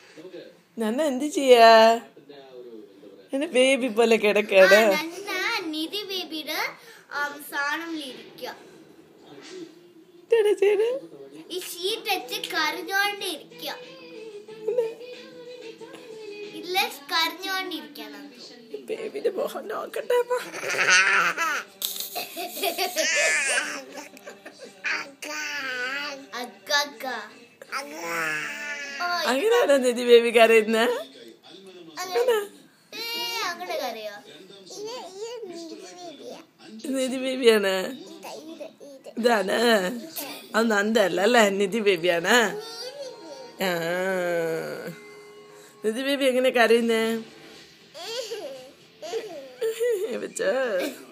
നന്ന എന്ത് ചെയ്യാ എന്നെ ബേബി പോലെ കിടക്കാണ് നന്ന നിധി ബേബിയുടെ സാധനത്തിലിരിക്കുക ചേട്ടാ ചേട്ടാ ഈ ഷീറ്റ് വെച്ച് കരഞ്ഞോണ്ടിരിക്കുക ഇല്ല കരഞ്ഞോണ്ടിരിക്കണം ബേബിന്റെ മുഖം നോക്കട്ടെ അപ്പൊ. അക്കക്ക ഓ, അങ്ങനെയാണോ നിധി ബേബി കരയുന്നത് അങ്ങനെ ഏ, അങ്ങനെ കരയോ നിധി ബേബിയാണ് ഇതാണ് അത് നന്ദല്ല അല്ലേ നിധി ബേബിയാണ് ആ നിധി ബേബി എങ്ങനെ കരയുന്നേ വെച്ചോ